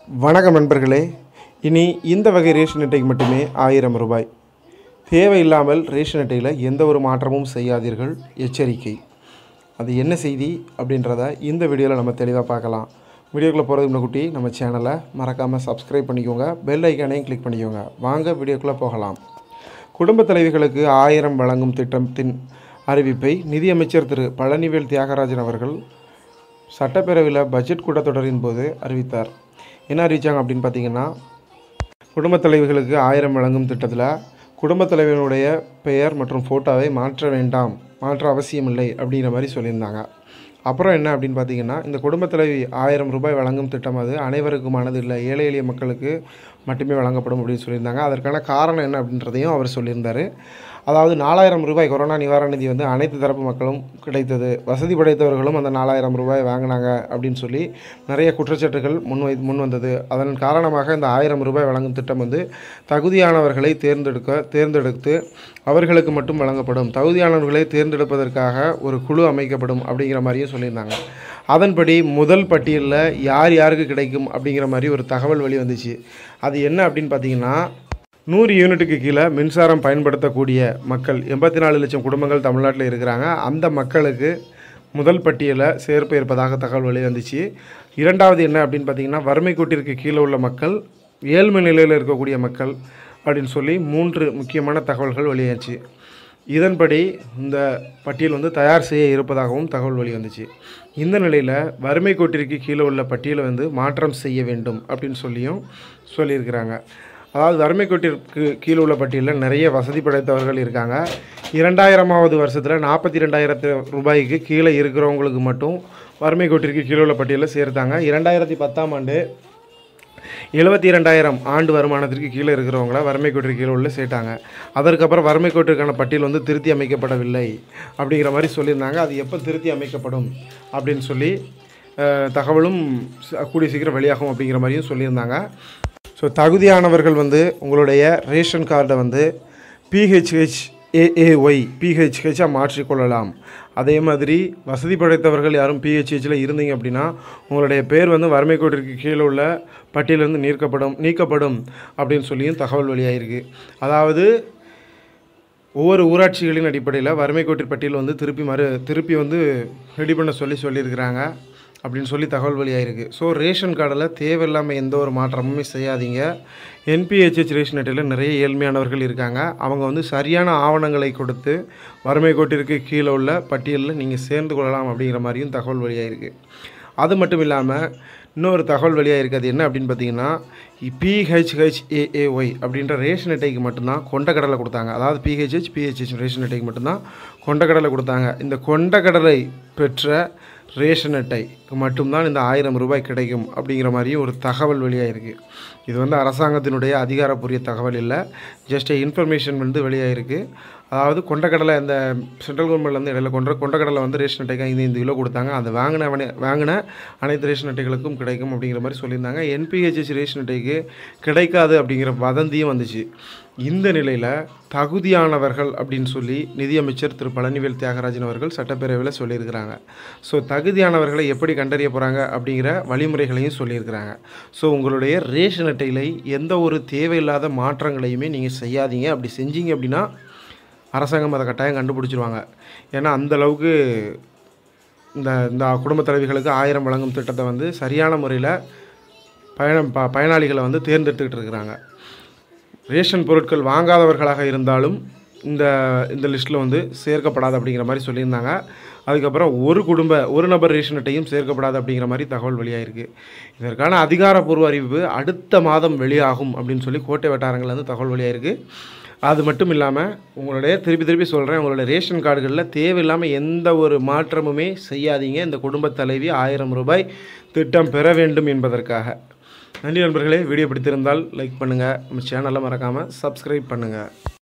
வணக்கம் நண்பர்களே இனி இந்த வகை ரேஷன் அட்டைக்கு மட்டுமே ஆயிரம் ரூபாய் தேவையில்லாமல் ரேஷன் அட்டையில் எந்த ஒரு மாற்றமும் செய்யாதீர்கள் எச்சரிக்கை அது என்ன செய்தி அப்படின்றத இந்த வீடியோவில் நம்ம தெளிவாக பார்க்கலாம் வீடியோக்குள்ளே போகிறதுக்கு முன்னாடி நம்ம சேனலை மறக்காமல் சப்ஸ்கிரைப் பண்ணிக்கோங்க பெல் ஐக்கானையும் கிளிக் பண்ணிக்கோங்க வாங்க வீடியோக்குள்ளே போகலாம் குடும்ப தலைவிகளுக்கு ஆயிரம் வழங்கும் திட்டத்தின் அறிவிப்பை நிதியமைச்சர் திரு பழனிவேல் தியாகராஜன் அவர்கள் சட்டப்பேரவையில் பட்ஜெட் கூட்டத்தொடரின் போது அறிவித்தார் என்ன அறிவித்தாங்க அப்படின்னு பார்த்தீங்கன்னா குடும்பத் தலைவிகளுக்கு ஆயிரம் வழங்கும் திட்டத்தில் குடும்பத் தலைவனுடைய பெயர் மற்றும் ஃபோட்டோவை மாற்ற வேண்டாம் மாற்ற அவசியமில்லை அப்படிங்கிற மாதிரி சொல்லியிருந்தாங்க அப்புறம் என்ன அப்படின்னு பார்த்தீங்கன்னா இந்த குடும்பத் தலைவி ஆயிரம் ரூபாய் வழங்கும் திட்டம் அது அனைவருக்குமானது இல்லை ஏழை எளிய மக்களுக்கு மட்டுமே வழங்கப்படும் அப்படின்னு சொல்லியிருந்தாங்க அதற்கான காரணம் என்ன அப்படின்றதையும் அவர் சொல்லியிருந்தார் அதாவது நாலாயிரம் ரூபாய் கொரோனா நிவாரண நிதி வந்து அனைத்து தரப்பு மக்களும் கிடைத்தது வசதி படைத்தவர்களும் அந்த நாலாயிரம் ரூபாய் வாங்கினாங்க அப்படின்னு சொல்லி நிறைய குற்றச்சாட்டுகள் முன் வை முன் வந்தது அதன் காரணமாக இந்த ஆயிரம் ரூபாய் வழங்கும் திட்டம் வந்து தகுதியானவர்களை தேர்ந்தெடுக்க தேர்ந்தெடுத்து அவர்களுக்கு மட்டும் வழங்கப்படும் தகுதியானவர்களை தேர்ந்தெடுப்பதற்காக ஒரு குழு அமைக்கப்படும் அப்படிங்கிற மாதிரியும் சொல்லியிருந்தாங்க அதன்படி முதல் பட்டியலில் யார் யாருக்கு கிடைக்கும் அப்படிங்கிற மாதிரி ஒரு தகவல் வெளி வந்துச்சு அது என்ன அப்படின்னு பார்த்தீங்கன்னா நூறு யூனிட்டுக்கு கீழே மின்சாரம் பயன்படுத்தக்கூடிய மக்கள் எண்பத்தி நாலு லட்சம் குடும்பங்கள் தமிழ்நாட்டில் இருக்கிறாங்க அந்த மக்களுக்கு முதல் பட்டியலில் சேர்ப்பு இருப்பதாக தகவல் வெளி வந்துச்சு இரண்டாவது என்ன அப்படின்னு பார்த்தீங்கன்னா வறுமை கோட்டிற்கு கீழே உள்ள மக்கள் ஏழ்மை நிலையில் இருக்கக்கூடிய மக்கள் அப்படின்னு சொல்லி மூன்று முக்கியமான தகவல்கள் வெளியாச்சு இதன்படி இந்த பட்டியல் வந்து தயார் செய்ய இருப்பதாகவும் தகவல் வெளி வந்துச்சு இந்த நிலையில் வறுமை கோட்டிற்கு கீழே உள்ள பட்டியலை வந்து மாற்றம் செய்ய வேண்டும் அப்படின்னு சொல்லியும் சொல்லியிருக்கிறாங்க அதாவது வறுமை கோட்டிற்கு கீழே உள்ள பட்டியலில் நிறைய வசதி படைத்தவர்கள் இருக்காங்க இரண்டாயிரமாவது வருஷத்தில் நாற்பத்தி ரெண்டாயிரத்து ரூபாய்க்கு கீழே இருக்கிறவங்களுக்கு மட்டும் வறுமை கோட்டிற்கு கீழே உள்ள பட்டியலில் சேர்த்தாங்க இரண்டாயிரத்தி பத்தாம் ஆண்டு எழுபத்தி இரண்டாயிரம் ஆண்டு வருமானத்திற்கு கீழே இருக்கிறவங்கள வறுமை கோட்டிற்கு கீழே உள்ள சேர்த்தாங்க அதற்கப்புறம் வறுமை கோட்டிற்கான பட்டியல் வந்து திருத்தி அமைக்கப்படவில்லை அப்படிங்கிற மாதிரி சொல்லியிருந்தாங்க அது எப்போ திருத்தி அமைக்கப்படும் அப்படின்னு சொல்லி அஹ், தகவலும் ச- கூடிய சீக்கிரம் வெளியாகும் அப்படிங்கிற மாதிரியும் சொல்லியிருந்தாங்க ஸோ தகுதியானவர்கள் வந்து உங்களுடைய ரேஷன் கார்டை வந்து பிஹெச்ஹெச் ஏஏஒய் பிஹெச்ஹெச்சாக மாற்றிக்கொள்ளலாம் அதே மாதிரி வசதி படைத்தவர்கள் யாரும் பிஹெச்ஹெச்சில் இருந்தீங்க அப்படின்னா உங்களுடைய பேர் வந்து வறுமை கோட்டிற்கு கீழே உள்ள பட்டியலிருந்து நீக்கப்படும் நீக்கப்படும் அப்படின்னு சொல்லியும் தகவல் வெளியாகிருக்கு அதாவது ஒவ்வொரு ஊராட்சிகளின் அடிப்படையில் வறுமை கோட்டிற் பட்டியல் வந்து திருப்பி மறு திருப்பி வந்து ரெடி பண்ண சொல்லி சொல்லியிருக்கிறாங்க அப்படின்னு சொல்லி தகவல் வெளியாயிருக்கு ஸோ ரேஷன் கார்டில் தேவையில்லாமல் எந்த ஒரு மாற்றமுமே செய்யாதீங்க என்பிஹெச்ஹெச் ரேஷன் அட்டையில் நிறைய ஏழ்மையானவர்கள் இருக்காங்க அவங்க வந்து சரியான ஆவணங்களை கொடுத்து வறுமை கோட்டிற்கு கீழே உள்ள பட்டியலில் நீங்கள் சேர்ந்து கொள்ளலாம் அப்படிங்கிற மாதிரியும் தகவல் வெளியாயிருக்கு அது மட்டும் இல்லாமல் இன்னொரு தகவல் வெளியாக இருக்குது என்ன அப்படின்னு பார்த்தீங்கன்னா பிஹெச்ஹெச்ஏஏஒய் அப்படின்ற ரேஷன் அட்டைக்கு மட்டும்தான் கொண்டக்கடலை கொடுத்தாங்க அதாவது பிஹெச்ஹெச் பிஹெச்ஹெச் ரேஷன் அட்டைக்கு மட்டும்தான் கொண்டக்கடலை கொடுத்தாங்க இந்த கொண்டக்கடலை பெற்ற ரேஷன் அட்டைக்கு மட்டும்தான் இந்த ஆயிரம் ரூபாய் கிடைக்கும் அப்படிங்கிற மாதிரியும் ஒரு தகவல் வெளியாகிருக்கு இது வந்து அரசாங்கத்தினுடைய அதிகாரப்பூர்வ தகவல் இல்லை ஜஸ்ட் இன்ஃபர்மேஷன் வந்து வெளியாகிருக்கு அதாவது கொண்டக்கடலை இந்த சென்ட்ரல் கவர்மெண்ட்லேருந்து இடையில கொண்ட கொண்டக்கடலை வந்து ரேஷன் அட்டைக்கு ஐந்து ஐந்து கிலோ கொடுத்தாங்க அந்த வாங்கின அவனே- வாங்கின அனைத்து ரேஷன் அட்டைகளுக்கும் கிடைக்கும் அப்படிங்கிற மாதிரி சொல்லியிருந்தாங்க என்பிஹெச்எஸ் ரேஷன் அட்டைக்கு கிடைக்காது அப்படிங்கிற வதந்தியும் வந்துச்சு இந்த நிலையில் தகுதியானவர்கள் அப்படின்னு சொல்லி நிதியமைச்சர் திரு பழனிவேல் தியாகராஜன் அவர்கள் சட்டப்பேரவையில் சொல்லியிருக்கிறாங்க ஸோ தகுதியானவர்களை எப்படி கண்டறிய போகிறாங்க அப்படிங்கிற வழிமுறைகளையும் சொல்லியிருக்கிறாங்க ஸோ உங்களுடைய ரேஷன் அட்டையில் எந்த ஒரு தேவையில்லாத மாற்றங்களையுமே நீங்கள் செய்யாதீங்க அப்படி செஞ்சீங்க அப்படின்னா அரசாங்கம் அதை கட்டாயம் கண்டுபிடிச்சிருவாங்க ஏன்னா அந்த அளவுக்கு இந்த இந்த குடும்பத் தலைவிகளுக்கு ஆயிரம் வழங்கும் திட்டத்தை வந்து சரியான முறையில் பயணம் ப பயனாளிகளை வந்து தேர்ந்தெடுத்துக்கிட்டு இருக்கிறாங்க ரேஷன் பொருட்கள் வாங்காதவர்களாக இருந்தாலும் இந்த இந்த லிஸ்ட்டில் வந்து சேர்க்கப்படாது அப்படிங்கிற மாதிரி சொல்லியிருந்தாங்க அதுக்கப்புறம் ஒரு குடும்ப ஒரு நபர் ரேஷன் அட்டையும் சேர்க்கப்படாது அப்படிங்கிற மாதிரி தகவல் வெளியாயிருக்கு இதற்கான அதிகாரப்பூர்வ அறிவிப்பு அடுத்த மாதம் வெளியாகும் அப்படின்னு சொல்லி கோட்டை வட்டாரங்கள்லேருந்து தகவல் வெளியாயிருக்கு அது மட்டும் இல்லாமல் உங்களுடைய திருப்பி திருப்பி சொல்கிறேன் உங்களுடைய ரேஷன் கார்டுகளில் தேவையில்லாமல் எந்த ஒரு மாற்றமுமே செய்யாதீங்க இந்த குடும்பத் தலைவி ஆயிரம் ரூபாய் திட்டம் பெற வேண்டும் என்பதற்காக நன்றி நண்பர்களே வீடியோ பிடித்திருந்தால் லைக் பண்ணுங்கள் நம்ம சேனலை மறக்காமல் சப்ஸ்கிரைப் பண்ணுங்கள்